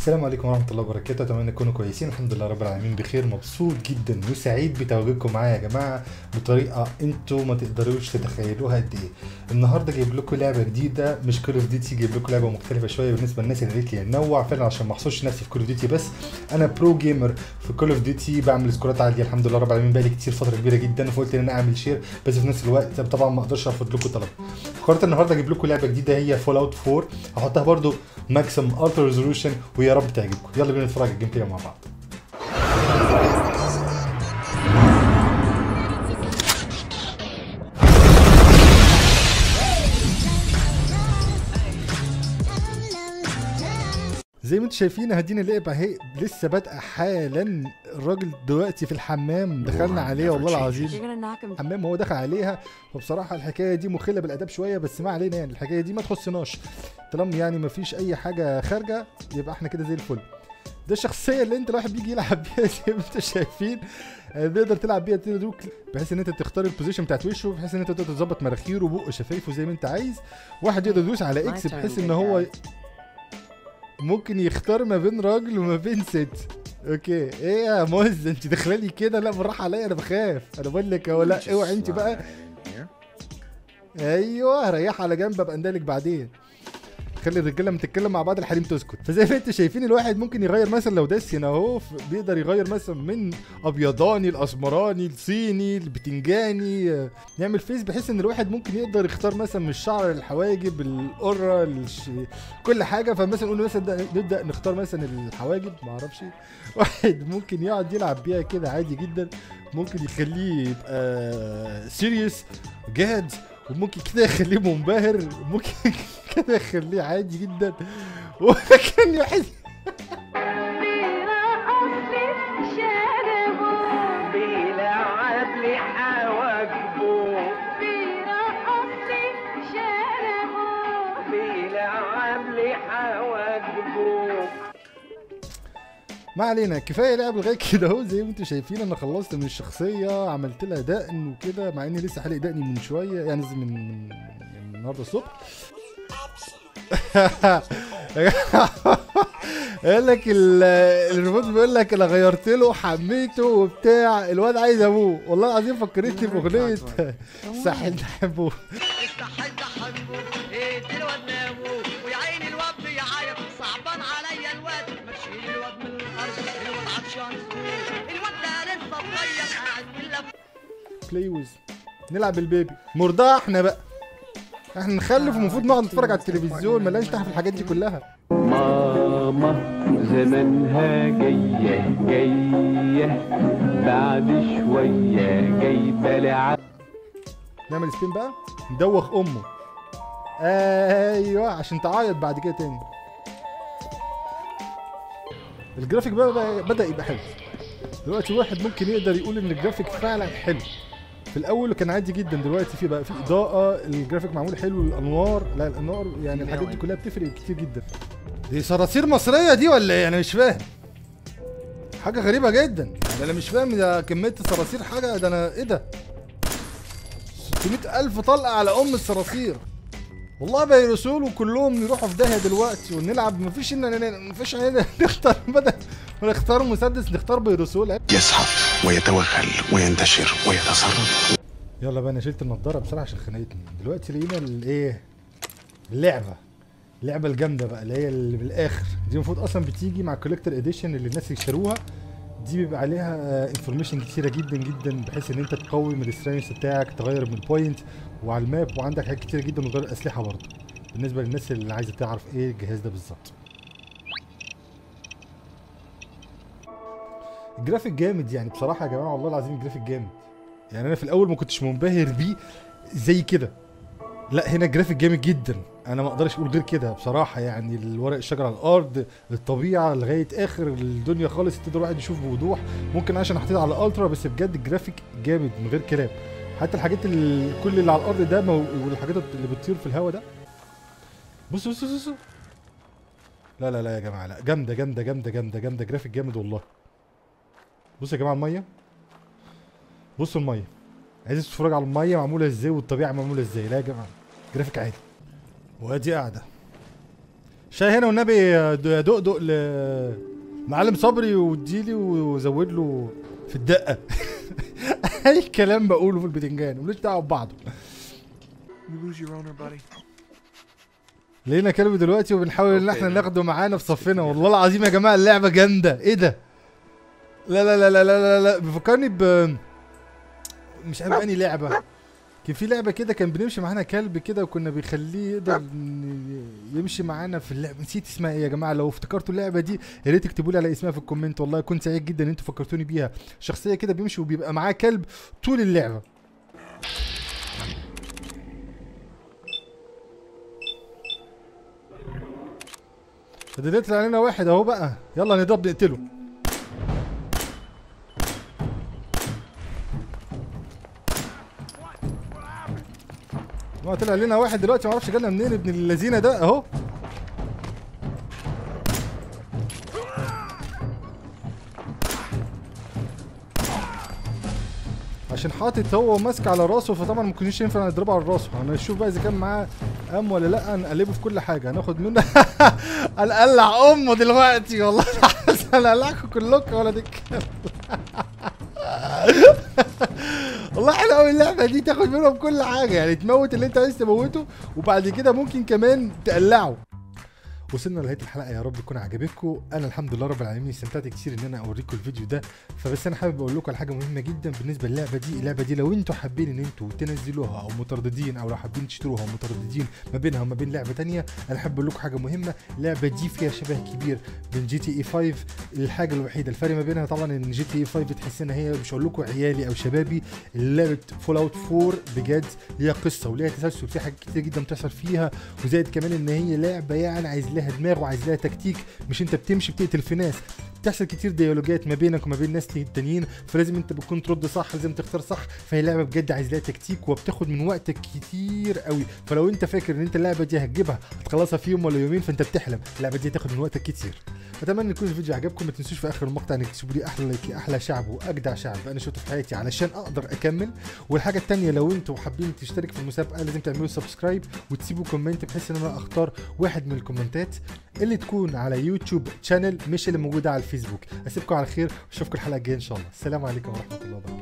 السلام عليكم ورحمة الله وبركاته أتمنى تكونوا كويسين الحمد لله رب العالمين بخير مبسوط جدا وسعيد بتواجدكم معايا يا جماعة بطريقة انتوا ما تقدروش تتخيلوها قد ايه النهاردة جايب لكم لعبة جديدة مش كول اوف ديوتي جايب لكم لعبة مختلفة شوية بالنسبة للناس اللي قالت لي نوع فعلا عشان ما احصرش نفسي في كول اوف ديوتي بس أنا برو جيمر في كول اوف ديوتي بعمل سكورات عالية الحمد لله رب العالمين بقالي كتير فترة كبيرة جدا فقلت ان انا اعمل شير بس في نفس الوقت طبعا ما اقدرش ارفض لكم طلب قررت النهارده اجيب لكم لعبه جديده هي فول اوت 4 هحطها برضو ماكسيم الترا ريزولوشن ويا رب تعجبكم يلا بينا نتفرج على الجيم بلاي مع بعض زي ما انتم شايفين هدينا لعبة اهي لسه بادئه حالا الراجل دلوقتي في الحمام دخلنا عليه والله You're العظيم gonna knock him. حمام هو دخل عليها وبصراحه الحكايه دي مخله بالاداب شويه بس ما علينا يعني الحكايه دي ما تخصناش طالما يعني ما فيش اي حاجه خارجه يبقى احنا كده زي الفل ده الشخصيه اللي انت الواحد بيجي يلعب بيها زي ما انتم شايفين آه، بيقدر تلعب بيها تيرا دوك بحيث ان انت تختار البوزيشن بتاعت وشه بحيث ان انت تقدر تظبط مناخيره وبقه شفايفه زي ما انت عايز واحد يقدر يدوس على اكس My turn بحيث to ان get هو down. ممكن يختار ما بين راجل وما بين ست اوكي ايه يا موز انت داخله لي كده لا بالراحه عليا انا بخاف انا بقول لك اهو لا اوعي انت بقى ايوه ريح على جنب ابقى اندلك بعدين خلي الرجاله لما تتكلم مع بعض الحريم تسكت فزي ما انتوا شايفين الواحد ممكن يغير مثلا لو داس هنا اهو ف- بيقدر يغير مثلا من ابيضاني الاسمراني الصيني البتنجاني آه، يعمل فيس بحيث ان الواحد ممكن يقدر يختار مثلا من الشعر الحواجب القره الش... كل حاجه فمثلا نقول مثلا ده- نبدا نختار مثلا الحواجب ما اعرفش واحد ممكن يقعد يلعب بيها كده عادي جدا ممكن يخليه يبقى سيريس جاد وممكن كده يخليه منبهر ممكن كده يخليه عادي جدا وكان يحس بيلعب لي حواجبه بيلعب لي حواجبه ما علينا كفايه لعب لغايه كده اهو زي ما انتم شايفين انا خلصت من الشخصيه عملت لها دقن وكده مع اني لسه حالق دقني من شويه يعني زي من من, من النهارده الصبح يقول لك ال- الريموت بيقول لك انا غيرت له حميته وبتاع الواد عايز ابوه والله العظيم فكرتني باغنيه ساحل نحبه استحيت احبه ايه الواد نامو ويا عيني الواد بيعيط صعبان عليا الواد مشي الواد من الارض الواد عطشان الواد ده لسه صغير قاعد في اللف بلاي ويز نلعب البيبي مرضاه احنا بقى احنا نخلف ومفروض نقعد نتفرج على التلفزيون ملناش دعوه في الحاجات دي كلها ماما زمانها جاية جاية بعد شوية جايبة لعب نعمل سبين بقى ندوخ امه ايوه عشان تعيط بعد كده تاني الجرافيك بقى, بقى بدا يبقى حلو دلوقتي واحد ممكن يقدر يقول ان الجرافيك فعلا حلو في الاول كان عادي جدا دلوقتي في بقى في اضاءه الجرافيك معمول حلو الانوار لا الانوار يعني الحاجات دي كلها بتفرق كتير جدا دي صراصير مصريه دي ولا ايه انا مش فاهم حاجه غريبه جدا ده انا مش فاهم ده كميه الصراصير حاجه ده انا ايه ده 600 ألف طلقة على أم الصراصير والله بيرسول وكلهم يروحوا في داهية دلوقتي ونلعب مفيش إن مفيش إن نختار بدل ما نختار مسدس نختار بيرسول يزحف ويتوغل وينتشر ويتصرف يلا بقى أنا شلت النضارة بصراحة عشان خنقتني دلوقتي لقينا الإيه اللعبة اللعبة الجامدة بقى اللي هي اللي بالآخر دي المفروض أصلا بتيجي مع الكوليكتور إديشن اللي الناس يشتروها دي بيبقى عليها انفورميشن كتيره جدا جدا بحيث ان انت تقوي من السترينث بتاعك تغير من البوينت وعلى الماب وعندك حاجات كتيره جدا وغير الاسلحه برضه بالنسبه للناس اللي عايزه تعرف ايه الجهاز ده بالظبط الجرافيك جامد يعني بصراحه يا جماعه والله العظيم الجرافيك جامد يعني انا في الاول ما كنتش منبهر بيه زي كده لا هنا الجرافيك جامد جدا انا ما اقدرش اقول غير كده بصراحه يعني الورق الشجر على الارض الطبيعه لغايه اخر الدنيا خالص تقدر الواحد يشوف بوضوح ممكن عشان حطيت على الترا بس بجد الجرافيك جامد من غير كلام حتى الحاجات ال- كل اللي على الارض ده مو- والحاجات اللي بتطير في الهواء ده بص بص بص بص لا لا لا يا جماعه لا جامده جامده جامده جامده جامده جرافيك جامد والله بصوا يا جماعه الميه بصوا الميه عايز تتفرج على الميه معموله ازاي والطبيعه معموله ازاي لا يا جماعه جرافيك عادي وادي قاعده شاي هنا والنبي يا دقدق ل معلم صبري واديلي وزود له في الدقه اي كلام بقوله في البتنجان ملوش دعوه ببعضه You lose your owner, buddy. لقينا كلب دلوقتي وبنحاول ان احنا ناخده معانا في صفنا والله العظيم يا جماعه اللعبه جامده ايه ده لا لا لا لا لا لا, لا. بيفكرني ب مش عارف انهي لعبه كان في لعبه كده كان بنمشي معانا كلب كده وكنا بيخليه يقدر ن- يمشي معانا في اللعبه نسيت اسمها ايه يا جماعه لو افتكرتوا اللعبه دي يا ريت تكتبوا لي على اسمها في الكومنت والله كنت سعيد جدا ان انتوا فكرتوني بيها شخصيه كده بيمشي وبيبقى معاه كلب طول اللعبه ده يطلع علينا واحد اهو بقى يلا نضرب نقتله ما طلع لنا واحد دلوقتي معرفش جالنا منين ابن اللذينه ده اهو عشان حاطط هو ماسك على راسه فطبعا ما كناش ينفع نضربه على راسه هنشوف بقى اذا كان معاه ام ولا لا نقلبه في كل حاجه هناخد منه هنقلع امه دلوقتي والله العظيم هنقلعكم كلكم ولا دي والله حلوه قوي اللعبه دي تاخد منهم كل حاجه يعني تموت اللي انت عايز تموته وبعد كده ممكن كمان تقلعه وصلنا لنهايه الحلقه يا رب تكون عجبتكم انا الحمد لله رب العالمين استمتعت كتير ان انا اوريكم الفيديو ده فبس انا حابب اقول لكم على حاجه مهمه جدا بالنسبه للعبه دي اللعبه دي لو انتوا حابين ان انتوا تنزلوها او مترددين او لو حابين تشتروها ومترددين ما بينها وما بين لعبه تانية انا حابب اقول لكم حاجه مهمه اللعبه دي فيها شبه كبير بين جي تي اي 5 الحاجه الوحيده الفرق ما بينها طبعا ان جي تي اي 5 بتحس ان هي مش هقول لكم عيالي او شبابي لعبه فول اوت 4 بجد ليها قصه وليها تسلسل في حاجات كتير جدا بتحصل فيها وزائد كمان ان هي لعبه يعني عايز لها دماغ وعايز لها تكتيك مش انت بتمشي بتقتل في ناس بتحصل كتير ديالوجات ما بينك وما بين ناس تانيين فلازم انت بتكون ترد صح لازم تختار صح فهي لعبه بجد عايز لها تكتيك وبتاخد من وقتك كتير قوي فلو انت فاكر ان انت اللعبه دي هتجيبها هتخلصها في يوم ولا يومين فانت بتحلم اللعبه دي هتاخد من وقتك كتير اتمنى يكون الفيديو عجبكم ما تنسوش في اخر المقطع انك تسيبوا لي احلى لايك احلى شعب واجدع شعب انا شفته في حياتي علشان اقدر اكمل والحاجه التانية لو انتوا حابين تشترك في المسابقه لازم تعملوا سبسكرايب وتسيبوا كومنت بحيث ان انا اختار واحد من الكومنتات اللي تكون على يوتيوب شانل مش اللي موجوده على الفيسبوك اسيبكم على خير واشوفكم الحلقه الجايه ان شاء الله السلام عليكم ورحمه الله وبركاته